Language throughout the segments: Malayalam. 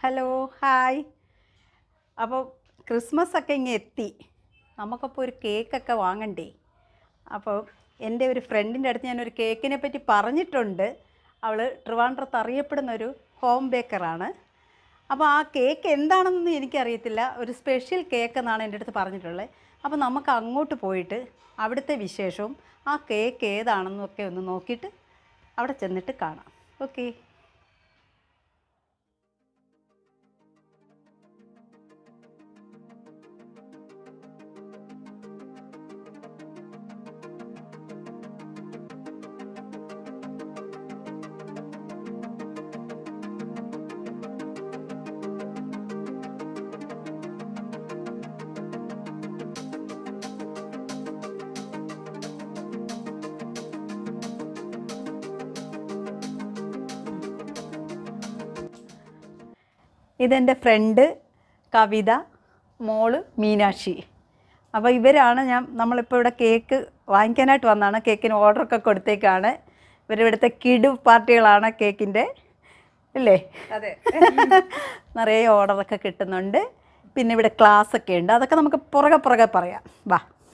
ഹലോ ഹായ് അപ്പോൾ ക്രിസ്മസ് ഒക്കെ ഇങ്ങ് എത്തി നമുക്കപ്പോൾ ഒരു കേക്കൊക്കെ വാങ്ങണ്ടേ അപ്പോൾ എൻ്റെ ഒരു ഫ്രണ്ടിൻ്റെ അടുത്ത് ഞാനൊരു കേക്കിനെ പറ്റി പറഞ്ഞിട്ടുണ്ട് അവൾ ട്രിവാൻഡ്രത്ത് അറിയപ്പെടുന്ന ഒരു ഹോം ബേക്കറാണ് അപ്പോൾ ആ കേക്ക് എന്താണെന്നൊന്നും എനിക്കറിയത്തില്ല ഒരു സ്പെഷ്യൽ കേക്ക് എന്നാണ് എൻ്റെ അടുത്ത് പറഞ്ഞിട്ടുള്ളത് അപ്പോൾ നമുക്ക് അങ്ങോട്ട് പോയിട്ട് അവിടുത്തെ വിശേഷവും ആ കേക്ക് ഏതാണെന്നൊക്കെ ഒന്ന് നോക്കിയിട്ട് അവിടെ ചെന്നിട്ട് കാണാം ഓക്കേ ഇതെൻ്റെ ഫ്രണ്ട് കവിത മോള് മീനാക്ഷി അപ്പോൾ ഇവരാണ് ഞാൻ നമ്മളിപ്പോൾ ഇവിടെ കേക്ക് വാങ്ങിക്കാനായിട്ട് വന്നതാണ് കേക്കിന് ഓർഡറൊക്കെ കൊടുത്തേക്കാണ് ഇവരിവിടുത്തെ കിടു പാർട്ടികളാണ് കേക്കിൻ്റെ അല്ലേ അതെ നിറയെ ഓർഡറൊക്കെ കിട്ടുന്നുണ്ട് പിന്നെ ഇവിടെ ക്ലാസ് ഒക്കെ ഉണ്ട് അതൊക്കെ നമുക്ക് പുറകെ പുറകെ പറയാം വാ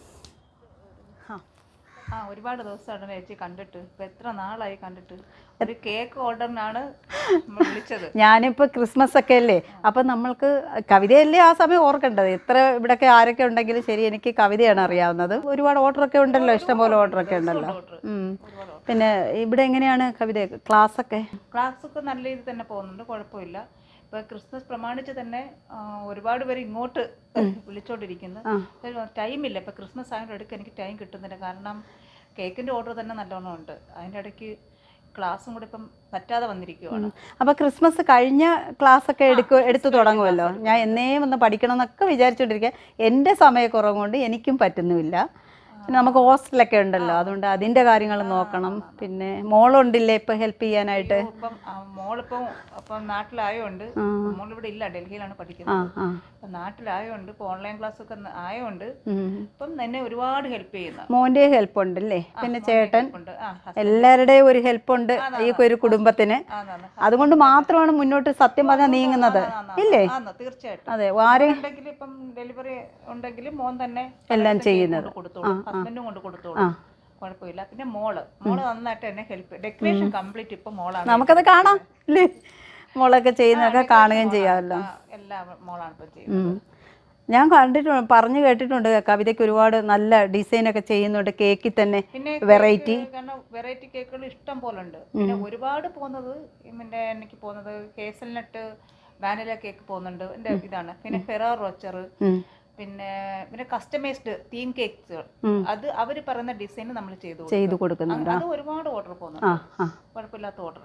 ആ ആ ഒരുപാട് ദിവസമാണ് ചേച്ചി കണ്ടിട്ട് ഇപ്പൊ എത്ര നാളായി കണ്ടിട്ട് ഒരു കേക്ക് ഓർഡറിനാണ് നമ്മൾ വിളിച്ചത് ഞാനിപ്പോൾ ക്രിസ്മസ് ഒക്കെ അല്ലേ അപ്പം നമ്മൾക്ക് കവിതയല്ലേ ആ സമയം ഓർക്കേണ്ടത് എത്ര ഇവിടെയൊക്കെ ആരൊക്കെ ഉണ്ടെങ്കിലും ശരി എനിക്ക് കവിതയാണ് അറിയാവുന്നത് ഒരുപാട് ഓർഡറൊക്കെ ഉണ്ടല്ലോ ഇഷ്ടംപോലെ ഓർഡറൊക്കെ ഉണ്ടല്ലോ ഉം. പിന്നെ ഇവിടെ എങ്ങനെയാണ് കവിത ക്ലാസ് ഒക്കെ ക്ലാസ് ഒക്കെ നല്ല രീതിയിൽ തന്നെ പോകുന്നുണ്ട് കുഴപ്പമില്ല ഇപ്പൊ ക്രിസ്മസ് പ്രമാണിച്ച് തന്നെ ആ, ഒരുപാട് പേര് ഇങ്ങോട്ട് വിളിച്ചോണ്ടിരിക്കുന്നു ടൈമില്ല ഇപ്പൊ ക്രിസ്മസ് ആയതിൻ്റെ ഇടയ്ക്ക് എനിക്ക് ടൈം കിട്ടുന്നില്ല കാരണം കേക്കിന്റെ ഓർഡർ തന്നെ നല്ലോണം ഉണ്ട് അതിൻ്റെ ഇടയ്ക്ക് ക്ലാസ്സും കൂടെ ഇപ്പം പറ്റാതെ വന്നിരിക്കുവാണ് അപ്പോൾ ക്രിസ്മസ് കഴിഞ്ഞ ക്ലാസ് ഒക്കെ എടുക്കു എടുത്തു തുടങ്ങുമല്ലോ ഞാൻ എന്നേ വന്ന് പഠിക്കണം എന്നൊക്കെ വിചാരിച്ചുകൊണ്ടിരിക്കുക എൻ്റെ സമയക്കുറവ് കൊണ്ട് എനിക്കും പറ്റുന്നുമില്ല പിന്നെ നമുക്ക് ഹോസ്റ്റലൊക്കെ ഉണ്ടല്ലോ അതുകൊണ്ട് അതിൻ്റെ കാര്യങ്ങൾ നോക്കണം പിന്നെ മോളുണ്ടില്ലേ ഇപ്പോൾ ഹെൽപ്പ് ചെയ്യാനായിട്ട് ഇപ്പം ആ, മോളിപ്പം അപ്പം നാട്ടിലായോണ്ട് മോളിവിടെ ഇല്ല ഡൽഹിയിലാണ് ആ പഠിക്കുന്നത് ആ അപ്പം നാട്ടിലായോണ്ട് ഇപ്പം ഓൺലൈൻ ക്ലാസ് ഒക്കെ ന- ആയോണ്ട് ഉം. ഇപ്പം എന്നെ ഒരുപാട് ഹെൽപ്പ് ചെയ്യുന്ന മോൻ്റെ ഹെൽപ്പ് ഉണ്ടല്ലേ പിന്നെ ചേട്ടൻ ഉണ്ട് ആ എല്ലാവരുടെയും ഒരു ഹെൽപ്പ് ഉണ്ട് ഈ ഒരു കുടുംബത്തിന് ആന്നാന്ന്. അതുകൊണ്ട് മാത്രമാണ് മുന്നോട്ട് സത്യം പറഞ്ഞാൽ നീങ്ങുന്നത് ആന്നാന്ന്. ഇല്ലേ ആന്ന് തീർച്ചയായിട്ടും അതെ ആരെ ഉണ്ടെങ്കിൽ ഇപ്പം ഡെലിവറി ഉണ്ടെങ്കിൽ മോൻ തന്നെ എല്ലാം പലയിടത്തും ചെയ്യുന്നത്. കൊണ്ട് കൊടുത്തോളും ഹസ്ബൻഡും കൊണ്ട് കൊടുത്തോളും കുഴപ്പമില്ല പിന്നെ മോള് മോള് നന്നായിട്ട് എന്നെ ഹെൽപ്പ് ഡെക്കറേഷൻ കംപ്ലീറ്റ് ഇപ്പം മോളാണ് നമുക്കത് കാണാം അല്ലേ മോളൊക്കെ ചെയ്യുന്നതൊക്കെ കാണുകയും ചെയ്യാമല്ലോ ആ, എല്ലാം മോളാണ് ഇപ്പം ചെയ്യുന്നത് ഉം. ഞാൻ കണ്ടിട്ടുണ്ട് പറഞ്ഞു കേട്ടിട്ടുണ്ട് കവിതയ്ക്ക് ഒരുപാട് നല്ല ഡിസൈനൊക്കെ ചെയ്യുന്നുണ്ട് കേക്കിൽ തന്നെ പിന്നെ വെറൈറ്റി കേക്ക് കാരണം വെറൈറ്റി കേക്കുകൾ ഇഷ്ടം പോലെ ഉണ്ട് പിന്നെ ഒരുപാട് പോകുന്നത് പിന്നെ എനിക്ക് പോകുന്നത് ഹേസൽനട്ട് വാനില കേക്ക് പോകുന്നുണ്ട് എൻ്റെ ഇതാണ് പിന്നെ ഫെറാർ റോച്ചർ പിന്നെ പിന്നെ കസ്റ്റമൈസ്ഡ് തീം കേക്ക്സ് അത് അവർ പറയുന്ന ഡിസൈൻ നമ്മൾ ചെയ്തു കൊടുക്കും. ചെയ്തു കൊടുക്കുന്നുണ്ട് അത് ഒരുപാട് ഓർഡർ ആ പോകുന്നുണ്ട് ആ കുഴപ്പമില്ലാത്ത ഓർഡർ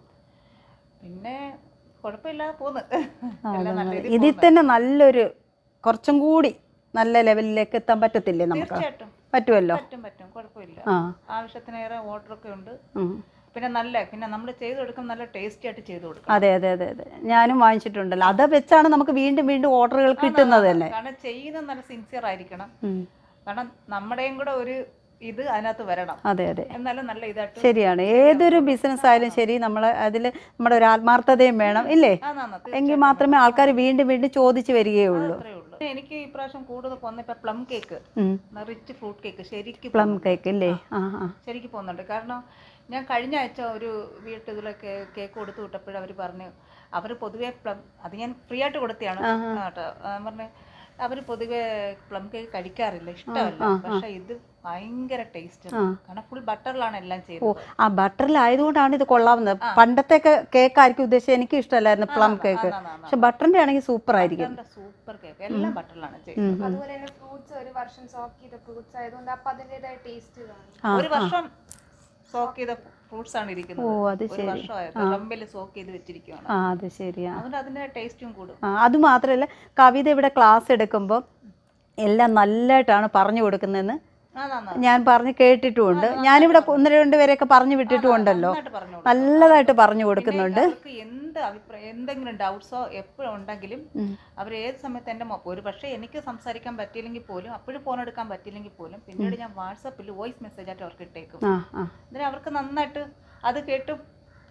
പിന്നെ കുഴപ്പമില്ലാതെ പോകുന്നു എല്ലാം നല്ല രീതിയിൽ ഇതിൽ തന്നെ നല്ലൊരു കുറച്ചും കൂടി നല്ല ലെവലിലേക്ക് എത്താൻ പറ്റത്തില്ലേ നമുക്ക് തീർച്ചയായിട്ടും പറ്റുമല്ലോ പറ്റും പറ്റും കുഴപ്പമില്ല ആ ആവശ്യത്തിനേറെ ഓർഡറൊക്കെ ഉണ്ട് ഉം. പിന്നെ നല്ല പിന്നെ നമ്മൾ ചെയ്ത് കൊടുക്കും നല്ല ടേസ്റ്റി ആയിട്ട് ചെയ്ത് കൊടുക്കും അതെ അതെ അതെ അതെ ഞാനും വാങ്ങിച്ചിട്ടുണ്ടല്ലോ അത് വെച്ചാണ് നമുക്ക് വീണ്ടും വീണ്ടും ഓർഡറുകൾ കിട്ടുന്നത് തന്നെ കാരണം ചെയ്യുന്നത് നല്ല സിൻസിയർ ആയിരിക്കണം ഉം. കാരണം നമ്മുടെയും കൂടെ ഒരു ഇത് അതിനകത്ത് വരണം അതെ അതെ എന്നാലും നല്ല ഇതായിട്ട് ശരിയാണ് ഏതൊരു ബിസിനസ് ആയാലും ശരി നമ്മൾ അതിൽ നമ്മുടെ ഒരു ആത്മാർത്ഥതയും വേണം ഇല്ലേ ആന്നാന്ന്, തീർച്ചയായും. എങ്കിൽ മാത്രമേ ആൾക്കാർ വീണ്ടും വീണ്ടും ചോദിച്ചു വരികയുള്ളൂ അത്രേ ഉള്ളൂ പിന്നെ എനിക്ക് ഈ പ്രാവശ്യം കൂടുതൽ പോകുന്ന ഇപ്പൊ plum cake rich fruit cake ശരിക്കും പ്ലം കേക്ക് ഇല്ലേ ആ ആ ശരിക്കും പോകുന്നുണ്ട് കാരണം ഞാൻ കഴിഞ്ഞ ആഴ്ച ഒരു വീട്ടിൽ ഇതിലൊക്കെ കേക്ക് കൊടുത്തു വിട്ടപ്പോഴും അവർ പറഞ്ഞു അവർ പൊതുവേ പ്ലം അത് ഞാൻ ഫ്രീ ആയിട്ട് കൊടുത്തതാണ് കേട്ടോ പറഞ്ഞു അവർ പൊതുവേ പ്ലം കേക്ക് കഴിക്കാറില്ല ഇഷ്ടമല്ല പക്ഷെ ഇത് ഭയങ്കര ടേസ്റ്റ് കാരണം ഫുൾ ബട്ടറിലാണ് എല്ലാം ഓ ചെയ്യുന്നത് ആ ബട്ടറിലായതുകൊണ്ടാണ് ഇത് കൊള്ളാവുന്നത് പണ്ടത്തെ കേക്ക് ആയിരിക്കും ഉദ്ദേശിച്ചത് എനിക്ക് ഇഷ്ടമല്ലായിരുന്നു പ്ലം കേക്ക് ആന്നാന്ന്. പക്ഷെ ബട്ടറിന്റെ ആണെങ്കിൽ സൂപ്പർ ആയിരിക്കും സൂപ്പർ കേക്ക് എല്ലാം ബട്ടറിലാണ് ചെയ്യുന്നത് അതുപോലെ തന്നെ ഫ്രൂട്ട്സ് ഒരു വർഷം സോക്ക് ചെയ്ത ഫ്രൂട്ട്സ് ആയതുകൊണ്ട് അപ്പൊ അതിൻ്റെതായ ടേസ്റ്റ് കാണും ഒരു വർഷം സോക്ക് ചെയ്ത ഫ്രൂട്ട്സ് ആണ് ഇരിക്കുന്നത് ഓ അത് ഒരു വർഷമായത് റമ്പിൽ സോക്ക് ചെയ്ത് വെച്ചിരിക്കുകയാണ് ആ അത് ശരിയാ അതുകൊണ്ട് അതിന്റെ ടേസ്റ്റും കൂടും ആ അത് മാത്രമല്ല കവിത ഇവിടെ ക്ലാസ് എടുക്കുമ്പോൾ എല്ലാം നല്ലതായിട്ടാണ് പറഞ്ഞു കൊടുക്കുന്നതെന്ന് ആന്നാന്ന്. ഞാൻ പറഞ്ഞ് കേട്ടിട്ടുമുണ്ട് ഞാനിവിടെ ഒന്ന് രണ്ട് പേരെയൊക്കെ പറഞ്ഞു വിട്ടിട്ടുമുണ്ടല്ലോ നന്നായിട്ട് പറഞ്ഞോളൂ. നല്ലതായിട്ട് പറഞ്ഞു കൊടുക്കുന്നുണ്ട് അവർക്ക് എന്ത് അഭിപ്രായം എന്തെങ്കിലും ഡൗട്ട്സോ എപ്പോഴും ഉണ്ടെങ്കിലും അവർ ഏത് സമയത്ത് എൻ്റെ മൊ- ഒരു പക്ഷേ എനിക്ക് സംസാരിക്കാൻ പറ്റിയില്ലെങ്കിൽ പോലും അപ്പോഴും ഫോൺ എടുക്കാൻ പറ്റിയില്ലെങ്കിൽ പോലും പിന്നീട് ഞാൻ വാട്സപ്പിൽ വോയിസ് മെസ്സേജ് ആയിട്ട് അവർക്ക് ഇട്ടേക്കും ആ ആ എന്നിട്ട് അവർക്ക് നന്നായിട്ട് അത് കേട്ട്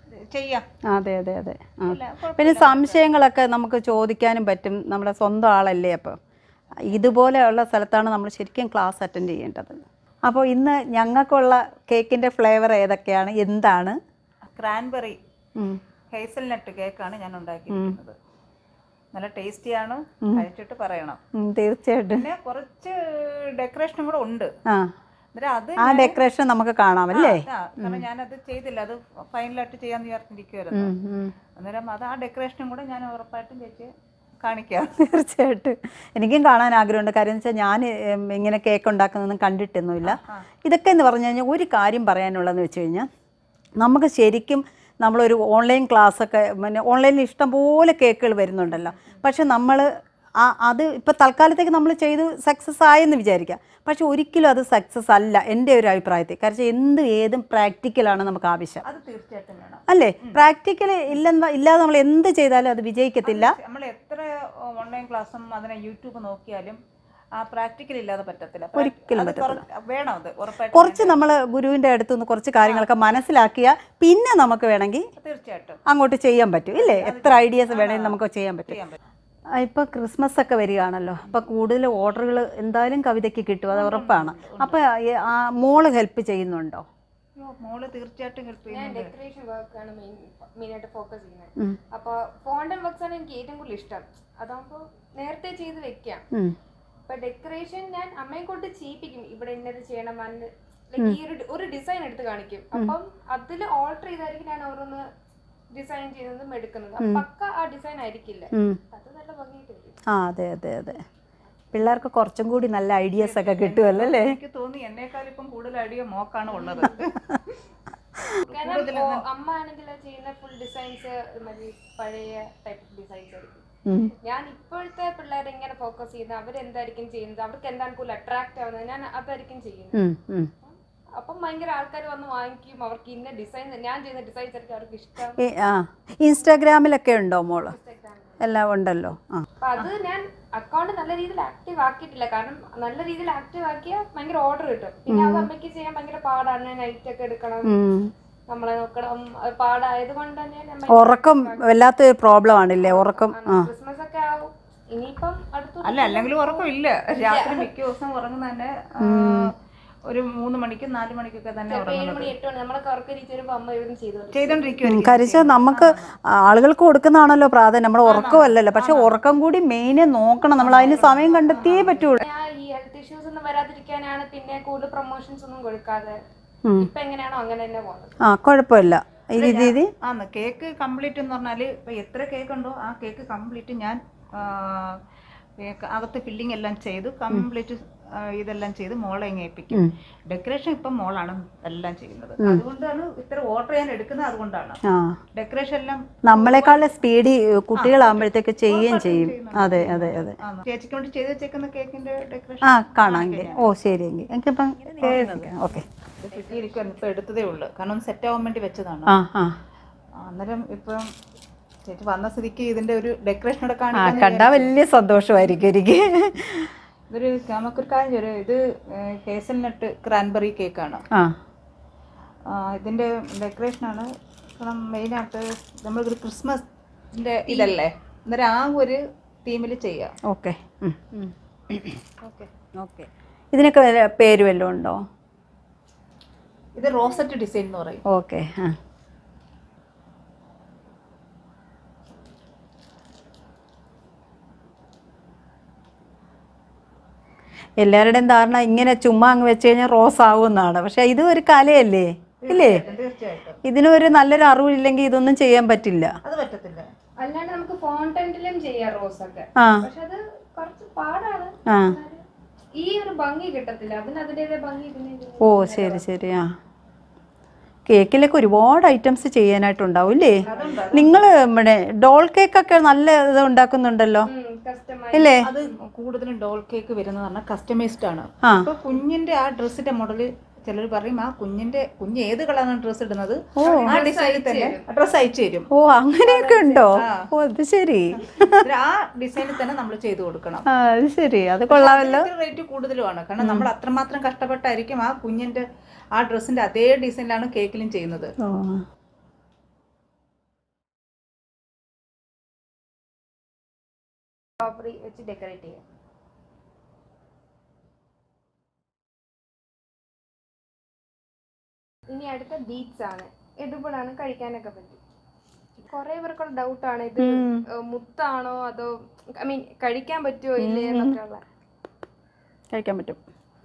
ചെയ്യാം അതെ അതെ അതെ ആ ഇല്ല, കുഴപ്പമില്ല. പിന്നെ സംശയങ്ങളൊക്കെ നമുക്ക് ചോദിക്കാനും പറ്റും നമ്മുടെ സ്വന്തം ആളല്ലേ അപ്പോൾ ഇതുപോലെയുള്ള സ്ഥലത്താണ് നമ്മൾ ശരിക്കും ക്ലാസ് അറ്റൻഡ് ചെയ്യേണ്ടത് അപ്പോൾ ഇന്ന് ഞങ്ങൾക്കുള്ള കേക്കിൻ്റെ ഫ്ലേവർ ഏതൊക്കെയാണ് എന്താണ് ക്രാൻബെറി ഉം. ഹേസൽനട്ട് കേക്കാണ് ഞാൻ ഉണ്ടാക്കിയിരിക്കുന്നത് നല്ല ടേസ്റ്റിയാണ് കഴിച്ചിട്ട് പറയണം ഉം, തീർച്ചയായിട്ടും പിന്നെ കുറച്ച് ഡെക്കറേഷനും കൂടെ ഉണ്ട് ആ അന്നേരം അത് ആ ഡെക്കറേഷൻ നമുക്ക് കാണാമല്ലേ ആ, കാരണം ഞാനത് ചെയ്തില്ല അത് ഫൈനലായിട്ട് ചെയ്യാന്ന് വിചാരിച്ചിരിക്കുവായിരുന്നു ഉം, ഉം. അന്നേരം അത് ആ ഡെക്കറേഷനും കൂടെ ഞാൻ ഉറപ്പായിട്ടും ചേച്ചി കാണിക്കാം തീർച്ചയായിട്ടും എനിക്കും കാണാൻ ആഗ്രഹമുണ്ട് കാര്യം എന്ന് വെച്ചാൽ ഞാൻ ഉം, ഇങ്ങനെ കേക്ക് ഉണ്ടാക്കുന്നതൊന്നും കണ്ടിട്ടൊന്നുമില്ല ഇതൊക്കെ എന്ന് പറഞ്ഞു കഴിഞ്ഞാൽ ഒരു കാര്യം പറയാനുള്ളതെന്ന് വെച്ച് കഴിഞ്ഞാൽ നമുക്ക് ശരിക്കും നമ്മളൊരു ഓൺലൈൻ ക്ലാസ്സൊക്കെ പിന്നെ ഓൺലൈനിൽ ഇഷ്ടംപോലെ കേക്കുകൾ വരുന്നുണ്ടല്ലോ പക്ഷെ നമ്മൾ ആ അത് ഇപ്പോൾ തൽക്കാലത്തേക്ക് നമ്മൾ ചെയ്ത് സക്സസ് ആയെന്ന് വിചാരിക്കാം പക്ഷെ ഒരിക്കലും അത് സക്സസ് അല്ല എൻ്റെ ഒരു അഭിപ്രായത്തിൽ കാരണം എന്ത് ഏതും പ്രാക്ടിക്കലാണ് നമുക്ക് ആവശ്യം അത് തീർച്ചയായിട്ടും വേണം അല്ലേ പ്രാക്ടിക്കൽ ഇല്ലെന്ന ഇല്ലാതെ നമ്മൾ എന്ത് ചെയ്താലും അത് വിജയിക്കത്തില്ല നമ്മൾ എത്ര ഓൺലൈൻ ക്ലാസ്സും അതിനെ യൂട്യൂബ് നോക്കിയാലും ആ പ്രാക്ടിക്കൽ ഇല്ലാതെ പറ്റത്തില്ല ഒരിക്കലും അത് കുറ- വേണം അത് ഉറപ്പായിട്ടും കുറച്ച് നമ്മൾ ഗുരുവിൻ്റെ അടുത്ത് നിന്ന് കുറച്ച് കാര്യങ്ങളൊക്കെ മനസ്സിലാക്കിയാൽ പിന്നെ നമുക്ക് വേണമെങ്കിൽ തീർച്ചയായിട്ടും അങ്ങോട്ട് ചെയ്യാൻ പറ്റും ഇല്ലേ എത്ര ഐഡിയാസ് വേണമെങ്കിൽ നമുക്ക് ചെയ്യാൻ പറ്റും ചെയ്യാൻ പറ്റും ആ, ഇപ്പൊ ക്രിസ്മസ് ഒക്കെ വരികയാണല്ലോ അപ്പൊ കൂടുതൽ ഓർഡറുകൾ എന്തായാലും കവിതയ്ക്ക് കിട്ടും അത് ഉറപ്പാണ് അപ്പൊ ഈ- ആ മോള് ഹെൽപ്പ് ചെയ്യുന്നുണ്ടോ അയ്യോ, മോള് തീർച്ചയായിട്ടും ഹെൽപ്പ് ഞാൻ ചെയ്യുന്നുണ്ട് ഡെക്കറേഷൻ വർക്ക് ആണ് മെയിൻ മെയിൻ ആയിട്ട് ഫോക്കസ് ചെയ്യുന്നത് ഉം. അപ്പൊ ഫോണ്ടൻ വർക്ക്സ് ആണ് എനിക്ക് ഏറ്റവും കൂടുതൽ ഇഷ്ടം അതാകുമ്പോൾ നേരത്തെ ചെയ്ത് വെക്കാം ഉം. ഇപ്പൊ ഡെക്കറേഷൻ ഞാൻ അമ്മയെ കൊണ്ട് ചെയ്യിപ്പിക്കും ഇവിടെ ഇന്നത് ചെയ്യണം അന്ന് ലൈക്ക് ഈ ഒരു ഒരു ഡിസൈൻ എടുത്ത് കാണിക്കും അപ്പം അതിൽ ഓൾട്ടർ ചെയ്തായിരിക്കും ഞാൻ ഓരോന്ന് ഡിസൈൻ ചെയ്യുന്നതും എടുക്കുന്നത് അപ്പൊ പക്ക ആ ഡിസൈൻ ആയിരിക്കില്ല ഉം. അത് നല്ല ഭംഗിയായിട്ട് വരും ആ അതെ അതെ അതെ പിള്ളേർക്ക് കുറച്ചും കൂടി നല്ല ഐഡിയാസ് ഒക്കെ കിട്ടുമല്ലോ അല്ലേ എനിക്ക് തോന്നി എന്നേക്കാൾ ഇപ്പം കൂടുതൽ ഐഡിയ മോക്കാണ് ഉള്ളത് കാരണം ഓ, അമ്മ ആണെങ്കിൽ ചെയ്യുന്ന ഫുൾ ഡിസൈൻസ് മതി പഴയ ടൈപ്പ് ഡിസൈൻസ് ആയിരിക്കും ഉം. ഞാൻ ഇപ്പോഴത്തെ പിള്ളേരെ എങ്ങനെ ഫോക്കസ് ചെയ്യുന്നത് അവരെന്തായിരിക്കും ചെയ്യുന്നത് അവർക്ക് എന്താണ് കൂടുതൽ അട്രാക്ട് ആവുന്നത് ഞാൻ അതായിരിക്കും ചെയ്യുന്നത് ഉം, ഉം. അപ്പം ഭയങ്കര ആൾക്കാർ വന്ന് വാങ്ങിക്കും അവർക്ക് ഇന്ന ഡിസൈൻ ഞാൻ ചെയ്യുന്ന ഡിസൈൻസ് ആയിരിക്കും അവർക്ക് ഇഷ്ടം ഈ ആ ഇൻസ്റ്റാഗ്രാമിലൊക്കെ ഉണ്ടോ മോള് ഇൻസ്റ്റാഗ്രാമിൽ എല്ലാം ഉണ്ടല്ലോ ആ അപ്പൊ അത് ഞാൻ അക്കൗണ്ട് നല്ല രീതിയിൽ ആക്റ്റീവ് ആക്കിയിട്ടില്ല കാരണം നല്ല രീതിയിൽ ആക്റ്റീവ് ആക്കിയാൽ ഭയങ്കര ഓർഡർ കിട്ടും പിന്നെ അത് അമ്മയ്ക്ക് ചെയ്യാൻ ഭയങ്കര പാടാണ് നൈറ്റ് ഒക്കെ എടുക്കണം ഉം. നമ്മളെ നോക്കണം അത് പാടായത് കൊണ്ട് തന്നെ ഞാൻ ഉറക്കം വല്ലാത്തൊരു പ്രോബ്ലം ആണില്ലേ ഉറക്കം ആ ക്രിസ്മസ് ഒക്കെ ആവും ഇനിയിപ്പം അടുത്ത അല്ല അല്ലെങ്കിൽ ഉറക്കമില്ല രാത്രി മിക്ക ദിവസം ഉറങ്ങുന്ന തന്നെ ആ, ഒരു മൂന്ന് മണിക്കും നാല് മണിക്കൊക്കെ തന്നെ ഏഴ് ഉറങ്ങുന്നത് മണി എട്ട് മണി നമ്മളൊക്കെ ഉറക്കം വരുമ്പോ അമ്മ ഇരുന്ന് ചെയ്തു ചെയ്തോണ്ടിരിക്കുവായിരിക്കും കരിച്ച നമുക്ക് ആളുകൾക്ക് കൊടുക്കുന്നതാണല്ലോ പ്രാധാന്യം നമ്മുടെ ഉറക്കമല്ലല്ലോ പക്ഷെ ഉറക്കം കൂടി മെയിനെ നോക്കണം നമ്മൾ അതിന് സമയം കണ്ടെത്തിയേ പറ്റുള്ളൂ ഞാൻ ഈ ഹെൽത്ത് ഇഷ്യൂസ് ഒന്നും വരാതിരിക്കാനാണ് പിന്നെ കൂടുതൽ പ്രൊമോഷൻസ് ഒന്നും കൊടുക്കാതെ ഉം. ഇപ്പൊ എങ്ങനെയാണോ അങ്ങനെ തന്നെ പോകുന്നത് ആ കുഴപ്പമില്ല ഈ രീതി ആന്ന് കേക്ക് കംപ്ലീറ്റ് എന്ന് പറഞ്ഞാൽ ഇപ്പൊ എത്ര കേക്ക് ഉണ്ടോ ആ കേക്ക് കംപ്ലീറ്റ് ഞാൻ ആ, കേക്ക് അകത്ത് ഫില്ലിംഗ് എല്ലാം ചെയ്ത് കംപ്ലീറ്റ് ഇതെല്ലാം ചെയ്ത് മോളെ ഇങ്ങ് ഏൽപ്പിക്കും ഡെക്കറേഷൻ ഇപ്പം മോളാണ് എല്ലാം ചെയ്യുന്നത് അതുകൊണ്ടാണ് ഇത്ര ഓർഡർ ഞാൻ എടുക്കുന്നത് അതുകൊണ്ടാണ് ആ ഡെക്കറേഷൻ എല്ലാം നമ്മളെക്കാളും സ്പീഡി കുട്ടികളാകുമ്പോഴത്തേക്ക് ചെയ്യുകയും ചെയ്യും അതെ അതെ അതെ ആന്ന്. ചേച്ചിക്ക് വേണ്ടി ചെയ്ത് വെച്ചേക്കുന്ന കേക്കിന്റെ ഡെക്കറേഷൻ ആ കാണാമെങ്കിൽ ഓ ശരിയെങ്കിൽ എനിക്കിപ്പം ഓക്കെ കിട്ടിയിരിക്കുവാൻ ഇപ്പൊ എടുത്തതേ ഉള്ളൂ കാരണം സെറ്റ് ആവാൻ വേണ്ടി വെച്ചതാണ് ആ ആ ആ, അന്നേരം ഇപ്പം ചേച്ചി വന്ന സ്ഥിതിക്ക് ഇതിന്റെ ഒരു ഡെക്കറേഷൻ കൂടെ ആ കാണിക്കാൻ കണ്ടാൽ വലിയ സന്തോഷമായിരിക്കും എനിക്ക് ഇതൊരു നമുക്കൊരു കാര്യം ചെയ്യാം. ഒരു ഇത് ഹേസൽനട്ട് ക്രാൻബെറി കേക്കാണ് ആ ഇതിന്റെ ഡെക്കറേഷനാണ് കാരണം മെയിനായിട്ട് നമ്മളൊരു ക്രിസ്മസിന്റെ ഇതല്ലേ അന്നേരം ആ ഒരു തീമിൽ ചെയ്യാം ഓക്കെ ഓക്കെ ഓക്കെ ഇതിനൊക്കെ വല്ല പേര് വല്ലതും ഉണ്ടോ ഇത് റോസറ്റ് ഡിസൈൻ എന്ന് പറയും ഓക്കെ ആ എല്ലാവരുടെയും ധാരണ ഇങ്ങനെ ചുമ്മാ അങ്ങ് വെച്ച് കഴിഞ്ഞാൽ റോസ് ആവുമെന്നാണ് പക്ഷെ ഇത് ഒരു കലയല്ലേ ഇല്ലേ തീർച്ചയായിട്ടും ഇതിനൊരു നല്ലൊരു അറിവില്ലെങ്കിൽ ഇതൊന്നും ചെയ്യാൻ പറ്റില്ല അത് പറ്റത്തില്ല അല്ലാണ്ട് നമുക്ക് ഫോണ്ടന്റിലും ചെയ്യാം റോസ് ഒക്കെ ആ പക്ഷെ അത് കുറച്ച് പാടാണ് ആ എന്നാലും ഈ ഒരു ഭംഗി കിട്ടത്തില്ല അതിന് അതിൻ്റെതായ ഭംഗി പിന്നെ ഇതിന് ഓ ശരി ശരി ആ കേക്കിലൊക്കെ ഒരുപാട് ഐറ്റംസ് ചെയ്യാനായിട്ടുണ്ടാവും ഇല്ലേ നിങ്ങൾ നമ്മുടെ ഡോൾ കേക്കൊക്കെ നല്ല ഇത് ഉണ്ടാക്കുന്നുണ്ടല്ലോ കസ്റ്റമൈസ് ഇല്ലേ അത് കൂടുതലും ഡോൾ കേക്ക് വരുന്നത് പറഞ്ഞാൽ കസ്റ്റമൈസ്ഡ് ആണ് ആ ഇപ്പൊ കുഞ്ഞിന്റെ ആ ഡ്രസ്സിന്റെ മോഡല് ചിലർ പറയും ആ കുഞ്ഞിന്റെ കുഞ്ഞ് ഏത് കളറാണ് ഡ്രസ്സ് ഇടുന്നത് ആ ഡിസൈനിൽ തന്നെ ഡ്രസ്സ് അയച്ചു തരും ഓ അങ്ങനെയൊക്കെ ഉണ്ടോ ഓ അത് ശരി എന്നിട്ട് ആ ഡിസൈനിൽ തന്നെ നമ്മൾ ചെയ്തു കൊടുക്കണം ആ അത് ശരി അത് കൊള്ളാമല്ലോ റേറ്റ് കൂടുതലുമാണ് കാരണം നമ്മൾ അത്രമാത്രം കഷ്ടപ്പെട്ടായിരിക്കും ആ കുഞ്ഞിന്റെ ആ ഡ്രസ്സിന്റെ അതേ ഡിസൈനിലാണ് കേക്കിലും ചെയ്യുന്നത് ഓ സ്ട്രോബെറി വെച്ച് ഡെക്കറേറ്റ് ചെയ്യാം ഇനി അടുത്ത ബീറ്റ്സ് ആണ് edible ആണ് കഴിക്കാനൊക്കെ പറ്റും കുറെ പേർക്കുള്ള ഡൗട്ടാണ് ഇത് ഏഹ്, മുത്താണോ അതോ ഐ മീൻ കഴിക്കാൻ പറ്റുമോ ഇല്ലേ എന്നൊക്കെ ഉള്ള കഴിക്കാൻ പറ്റും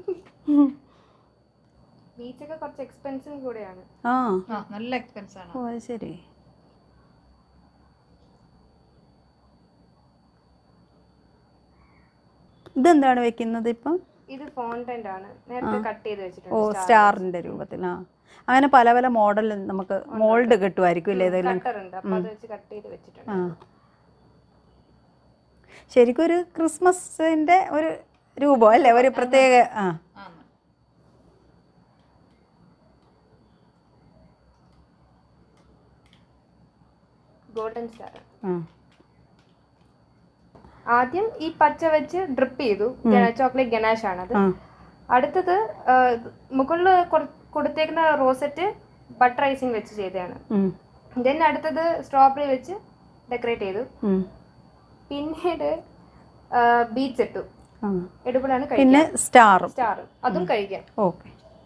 ബീച്ച് ഒക്കെ കുറച്ച് എക്സ്പെൻസീവ് കൂടെയാണ് ആ ആ നല്ല എക്സ്പെൻസ് ആണ് ഓ അത് ശരി ഇതെന്താണ് വെക്കുന്നത് ഇപ്പം ഇത് ഫോണ്ടന്റ് ആണ് നേരത്തെ കട്ട് ചെയ്ത് ഓ വെച്ചിട്ടുണ്ട് സ്റ്റാറിൻ്റെ രൂപത്തിൽ ആ അങ്ങനെ പല പല മോഡൽ നമുക്ക് മോൾഡ് കിട്ടുമായിരിക്കും ഇല്ലേ ഇതെല്ലാം കട്ടർ ഉണ്ട് അപ്പൊ അത് വെച്ച് കട്ട് ചെയ്ത് വെച്ചിട്ടുണ്ട് ആ ശരിക്കും ഒരു ക്രിസ്മസിൻ്റെ ഒരു രൂപം അല്ലേ ഒരു പ്രത്യേക ആ ആണ് ഗോൾഡൻ സ്റ്റാർ ആ ആദ്യം ഈ പച്ച വെച്ച് ഡ്രിപ്പ് ചെയ്തു ചോക്ലേറ്റ് ഗണേഷ് ആണത് ആ അടുത്തത് മുകളിൽ കൊടുത്തേക്കുന്ന റോസറ്റ് ബട്ടർ ഐസിങ് വെച്ച് ചെയ്തതാണ് ഉം, ദെൻ അടുത്തത് സ്ട്രോബെറി വെച്ച് ഡെക്കറേറ്റ് ചെയ്തു ഉം, പിന്നീട് ബീച്ച് ഇട്ടു ആ. എടുപ്പിളാണ് പിന്നെ കഴിക്കാം സ്റ്റാറും സ്റ്റാർ അതും കഴിക്കാം ഓക്കെ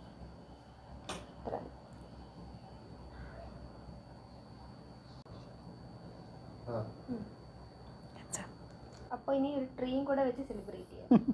അപ്പൊ ഇനി ഒരു ട്രീയും കൂടെ വെച്ച് സെലിബ്രേറ്റ് ചെയ്യാം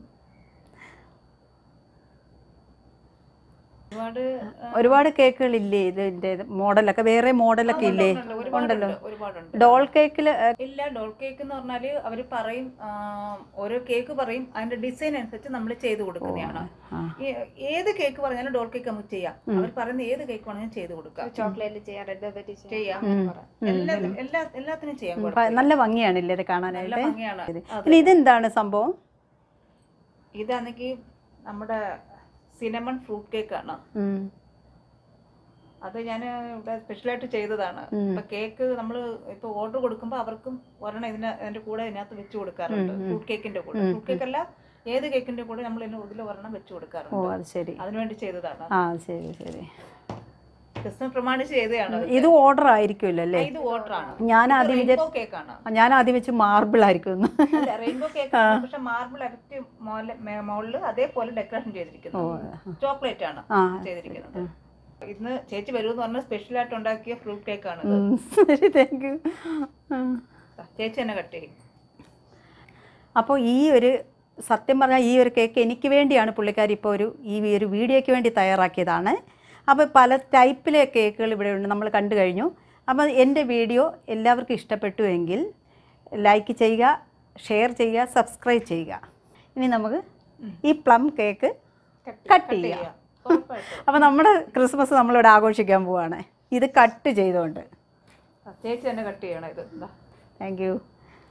ഒരുപാട് ഒരുപാട് കേക്കുകളില്ലേ ഇതിൻ്റെ മോഡലൊക്കെ വേറെ മോഡലൊക്കെ ഇല്ലേ ഉണ്ട്, ഒരുപാടുണ്ട് ഒരുപാടുണ്ട് ഡോൾ കേക്കിൽ ഇല്ല ഡോൾ കേക്ക് എന്ന് പറഞ്ഞാല് അവര് പറയും ആ, ഓരോ കേക്ക് പറയും അതിന്റെ ഡിസൈൻ അനുസരിച്ച് നമ്മൾ ചെയ്ത് കൊടുക്കുന്നതാണ് ഈ- ഏത് കേക്ക് പറഞ്ഞാലും ഡോൾ കേക്ക് നമുക്ക് ചെയ്യാം അവർ പറയുന്ന ഏത് കേക്ക് വേണമെങ്കിലും ചെയ്ത് കൊടുക്കാം ചോക്ലേറ്റ് ചെയ്യാം റെഡ് വെൽവെറ്റ് ചെയ്യാം ചെയ്യാം എല്ലാത്തിനും എല്ലാ എല്ലാത്തിനും ചെയ്യാം കുഴപ്പമില്ല. നല്ല ഭംഗിയാണില്ലേ ഇത് നല്ല കാണാനായിട്ട് ഭംഗിയാണ് അതെ. പിന്നെ ഇതെന്താണ് സംഭവം ഇതാണെങ്കിൽ നമ്മുടെ സിനമൺ ഫ്രൂട്ട് കേക്ക് ആണ് ഉം. അത് ഞാൻ ഇവിടെ സ്പെഷ്യലായിട്ട് ചെയ്തതാണ് ഇപ്പൊ കേക്ക് നമ്മൾ ഇപ്പൊ ഓർഡർ കൊടുക്കുമ്പോൾ അവർക്കും ഒരെണ്ണം ഇതിന് അതിന്റെ കൂടെ ഇതിനകത്ത് വെച്ച് കൊടുക്കാറുണ്ട് ഫ്രൂട്ട് കേക്കിന്റെ കൂടെ ഫ്രൂട്ട് കേക്ക് അല്ല ഏത് കേക്കിന്റെ കൂടെ നമ്മൾ ഇതിൽ ഒരെണ്ണം വെച്ച് ഓ കൊടുക്കാറുണ്ട് അത് ശരി അതിനുവേണ്ടി ചെയ്തതാണ് ആ ശരി ശരി ക്രിസ്മസ് പ്രമാണിച്ച് ചെയ്തതാണ് ഇത് ഓർഡർ ആയിരിക്കുമല്ലോ അല്ലേ ഇത് ഓർഡർ ആണ് ഞാൻ ആദ്യം റെയിൻബോ കേക്ക് ആണ് ഞാൻ ആദ്യം വെച്ച് മാർബിൾ ആയിരിക്കും എന്ന്. അല്ല റെയിൻബോ കേക്ക് പക്ഷെ മാർബിൾ എഫക്റ്റ് മുകളിൽ അതേപോലെ ഡെക്കറേഷൻ ചെയ്തിരിക്കുന്നു ചോക്ലേറ്റ് ആണ് ആ ചെയ്തിരിക്കുന്നത് ഇന്ന് ചേച്ചി വരുമെന്ന് പറഞ്ഞ സ്പെഷ്യൽ ആയിട്ട് ഉണ്ടാക്കിയ ഫ്രൂട്ട് കേക്ക് ആണ് ഉം, ശരി താങ്ക് യു ചേച്ചി തന്നെ കട്ട് ചെയ്യും അപ്പോൾ ഈ ഒരു സത്യം പറഞ്ഞാൽ ഈ ഒരു കേക്ക് എനിക്ക് വേണ്ടിയാണ് പുള്ളിക്കാരി ഇപ്പോൾ ഒരു ഈ ഒരു വീഡിയോയ്ക്ക് വേണ്ടി തയ്യാറാക്കിയതാണ് അപ്പോൾ പല ടൈപ്പിലെ കേക്കുകൾ ഇവിടെ ഉണ്ട് നമ്മൾ കണ്ടു കഴിഞ്ഞു അപ്പോൾ എൻ്റെ വീഡിയോ എല്ലാവർക്കും ഇഷ്ടപ്പെട്ടു എങ്കിൽ ലൈക്ക് ചെയ്യുക ഷെയർ ചെയ്യുക സബ്സ്ക്രൈബ് ചെയ്യുക ഇനി നമുക്ക് ഈ പ്ലം കേക്ക് കട്ട് ചെയ്യുക ഉറപ്പായിട്ടും അപ്പോൾ നമ്മുടെ ക്രിസ്മസ് നമ്മളിവിടെ ആഘോഷിക്കാൻ പോവാണ് ഇത് കട്ട് ചെയ്തുകൊണ്ട് ആ, ചേച്ചി തന്നെ കട്ട് ചെയ്യണം ഇത് ദാ. താങ്ക് യു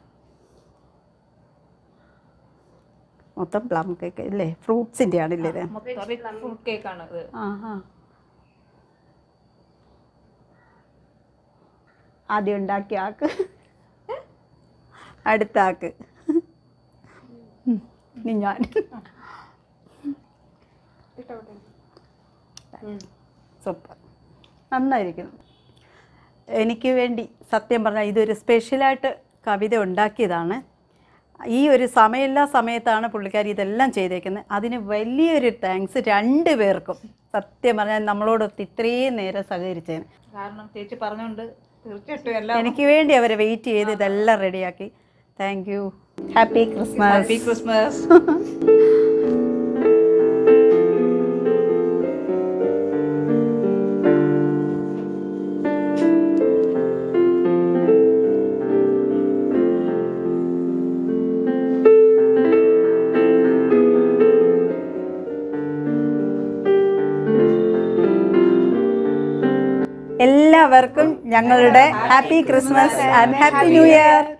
മൊത്തം പ്ലം കേക്ക് ഇല്ലേ ഫ്രൂട്ട്സിൻ്റെ ആണില്ലേ ഇത് മൊത്തം ഫ്രൂട്ട് കേക്ക് ആണ് ഇത് ആ ആ ആദ്യം ഉണ്ടാക്കിയ ആക്ക് അടുത്ത ആക്ക് ഉം, ഇനി ഞാൻ സൂപ്പർ നന്നായിരിക്കുന്നു എനിക്ക് വേണ്ടി സത്യം പറഞ്ഞാൽ ഇതൊരു സ്പെഷ്യലായിട്ട് കവിത ഉണ്ടാക്കിയതാണ് ഈ ഒരു സമയമില്ലാ സമയത്താണ് പുള്ളിക്കാരി ഇതെല്ലാം ചെയ്തേക്കുന്നത് അതിന് വലിയൊരു താങ്ക്സ് രണ്ട് പേർക്കും സത്യം പറഞ്ഞാൽ നമ്മളോടൊത്ത് ഇത്രയും നേരം സഹകരിച്ചതിന് കാരണം ചേച്ചി പറഞ്ഞുകൊണ്ട് തീർച്ചയായിട്ടും എല്ലാം എനിക്ക് വേണ്ടി അവരെ വെയിറ്റ് ചെയ്ത് ഇതെല്ലാം റെഡിയാക്കി thank you happy Christmas happy Christmas എല്ലാവർക്കും ഞങ്ങളുടെ happy Christmas and happy new year